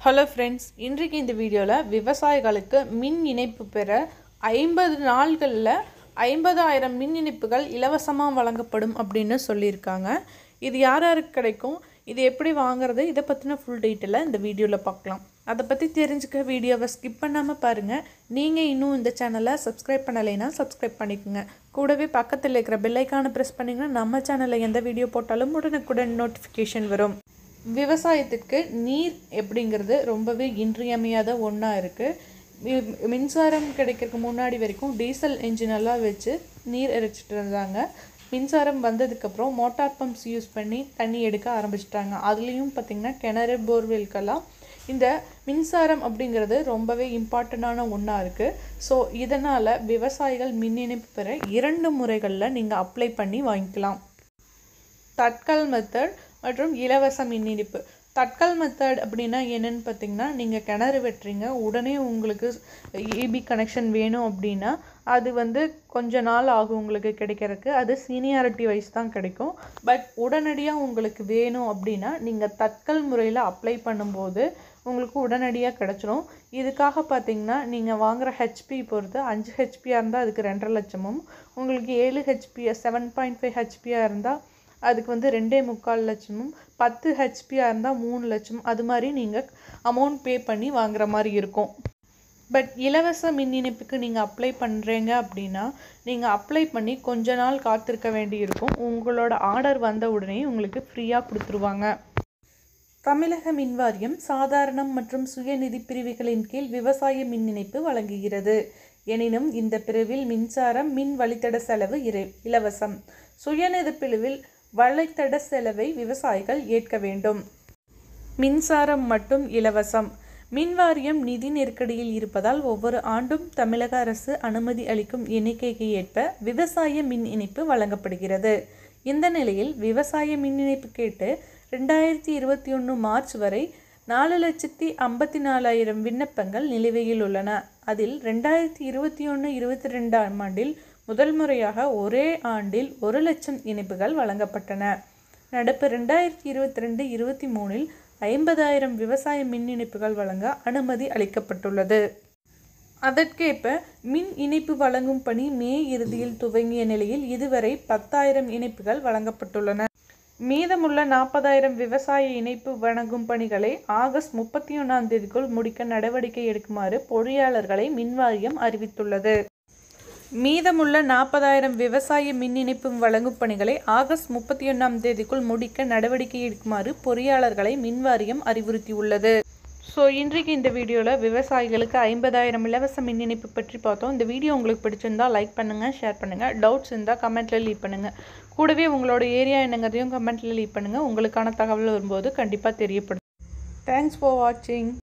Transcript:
hello friends இன்றைக்கு இந்த வீடியோவில் விவசாயிகளுக்கு மின் இணைப்பு பெற ஐம்பது நாள்களில் ஐம்பதாயிரம் மின் இணைப்புகள் இலவசமாக வழங்கப்படும் அப்படின்னு சொல்லியிருக்காங்க இது யார் யாருக்கு கிடைக்கும் இது எப்படி வாங்குறது இதை பற்றின ஃபுல் டீட்டெயிலாக இந்த வீடியோவில் பார்க்கலாம் அதை பற்றி தெரிஞ்சுக்க வீடியோவை ஸ்கிப் பண்ணாமல் பாருங்கள் நீங்கள் இன்னும் இந்த சேனலை சப்ஸ்கிரைப் பண்ணலைன்னா சப்ஸ்கிரைப் பண்ணிக்கோங்க கூடவே பக்கத்தில் இருக்கிற பெல்லைக்கான ப்ரெஸ் பண்ணிங்கன்னா நம்ம சேனலில் எந்த வீடியோ போட்டாலும் உடனுக்குடன் நோட்டிஃபிகேஷன் வரும் விவசாயத்திற்கு நீர் எப்படிங்கிறது ரொம்பவே இன்றியமையாத ஒன்றா இருக்குது மின்சாரம் கிடைக்கிறதுக்கு முன்னாடி வரைக்கும் டீசல் இன்ஜினெல்லாம் வச்சு நீர் இறைச்சிட்டு இருந்தாங்க மின்சாரம் வந்ததுக்கப்புறம் மோட்டார் பம்ப்ஸ் யூஸ் பண்ணி தண்ணி எடுக்க ஆரம்பிச்சிட்டாங்க அதுலேயும் பார்த்திங்கன்னா கிணறு போர்வெல்கெல்லாம் இந்த மின்சாரம் அப்படிங்கிறது ரொம்பவே இம்பார்ட்டண்ட்டான ஒன்றா இருக்குது ஸோ இதனால் விவசாயிகள் மின் இணைப்பு பெற இரண்டு முறைகளில் நீங்கள் அப்ளை பண்ணி வாங்கிக்கலாம் தட்கல் மெத்தட் மற்றும் இலவச மின் இணைப்பு தட்கல் மெத்தட் அப்படின்னா என்னன்னு பார்த்தீங்கன்னா நீங்கள் கிணறு வெட்டுறீங்க உடனே உங்களுக்கு இபி கனெக்ஷன் வேணும் அப்படின்னா அது வந்து கொஞ்ச நாள் ஆகும் உங்களுக்கு கிடைக்கிறதுக்கு அது சீனியாரிட்டி வைஸ் தான் கிடைக்கும் பட் உடனடியாக உங்களுக்கு வேணும் அப்படின்னா நீங்கள் தட்கல் முறையில் அப்ளை பண்ணும்போது உங்களுக்கு உடனடியாக கிடச்சிரும் இதுக்காக பார்த்தீங்கன்னா நீங்கள் வாங்குகிற ஹெச்பி பொறுத்து அஞ்சு ஹெச்பியாக இருந்தால் அதுக்கு ரெண்டரை லட்சமும் உங்களுக்கு ஏழு ஹெச்பி செவன் பாயிண்ட் ஃபைவ் ஹெச்பியாக இருந்தால் அதுக்கு வந்து ரெண்டே முக்கால் லட்சமும் பத்து ஹெச்பியாக இருந்தால் மூணு லட்சம் அது மாதிரி நீங்கள் அமௌண்ட் பே பண்ணி வாங்குற மாதிரி இருக்கும் பட் இலவச மின் இணைப்புக்கு நீங்கள் அப்ளை பண்ணுறீங்க அப்படின்னா நீங்கள் அப்ளை பண்ணி கொஞ்ச நாள் காத்திருக்க வேண்டி இருக்கும் உங்களோட ஆர்டர் வந்த உடனே உங்களுக்கு ஃப்ரீயாக கொடுத்துருவாங்க தமிழக மின் வாரியம் சாதாரணம் மற்றும் சுயநிதி பிரிவுகளின் கீழ் விவசாய மின் இணைப்பு வழங்குகிறது எனினும் இந்த பிரிவில் மின்சாரம் மின் வழித்தட செலவு இரு இலவசம் சுயநிதி பிரிவில் வழித்தட செலவை விவசாயிகள் ஏற்க வேண்டும் மின்சாரம் மட்டும் இலவசம் மின் வாரியம் நிதி நெருக்கடியில் இருப்பதால் ஒவ்வொரு ஆண்டும் தமிழக அரசு அனுமதி அளிக்கும் எண்ணிக்கைக்கு ஏற்ப விவசாய மின் இணைப்பு வழங்கப்படுகிறது இந்த நிலையில் விவசாய மின் இணைப்பு கேட்டு ரெண்டாயிரத்தி இருபத்தி ஒன்று மார்ச் வரை நாலு லட்சத்தி ஐம்பத்தி நாலாயிரம் விண்ணப்பங்கள் நிலுவையில் உள்ளன அதில் ரெண்டாயிரத்தி இருபத்தி ஒன்று இருபத்தி ரெண்டாம் ஆண்டில் முதல் முறையாக ஒரே ஆண்டில் ஒரு லட்சம் இணைப்புகள் வழங்கப்பட்டன நடப்பு ரெண்டாயிரத்தி இருபத்தி ரெண்டு இருபத்தி மூணில் ஐம்பதாயிரம் விவசாய மின் இணைப்புகள் வழங்க அனுமதி அளிக்கப்பட்டுள்ளது அதற்கேற்ப மின் இணைப்பு வழங்கும் பணி மே இறுதியில் துவங்கிய நிலையில் இதுவரை பத்தாயிரம் இணைப்புகள் வழங்கப்பட்டுள்ளன மீதமுள்ள நாற்பதாயிரம் விவசாய இணைப்பு வழங்கும் பணிகளை ஆகஸ்ட் முப்பத்தி ஒன்றாம் தேதிக்குள் முடிக்க நடவடிக்கை எடுக்குமாறு பொறியாளர்களை மின்வாரியம் அறிவித்துள்ளது மீதமுள்ள நாற்பதாயிரம் விவசாய மின் இணைப்பு வழங்கும் பணிகளை ஆகஸ்ட் முப்பத்தி ஒன்றாம் தேதிக்குள் முடிக்க நடவடிக்கை எடுக்குமாறு பொறியாளர்களை மின்வாரியம் அறிவுறுத்தியுள்ளது ஸோ இன்றைக்கு இந்த வீடியோவில் விவசாயிகளுக்கு ஐம்பதாயிரம் இலவச மின் இணைப்பு பற்றி பார்த்தோம் இந்த வீடியோ உங்களுக்கு பிடிச்சிருந்தா லைக் பண்ணுங்கள் ஷேர் பண்ணுங்கள் டவுட்ஸ் இருந்தால் கமெண்ட்டில் லீவ் பண்ணுங்கள் கூடவே உங்களோட ஏரியா என்னங்கிறதையும் கமெண்ட்டில் லீவ் பண்ணுங்கள் உங்களுக்கான தகவல் வரும்போது கண்டிப்பாக தெரியப்படும் தேங்க்ஸ் ஃபார் வாட்சிங்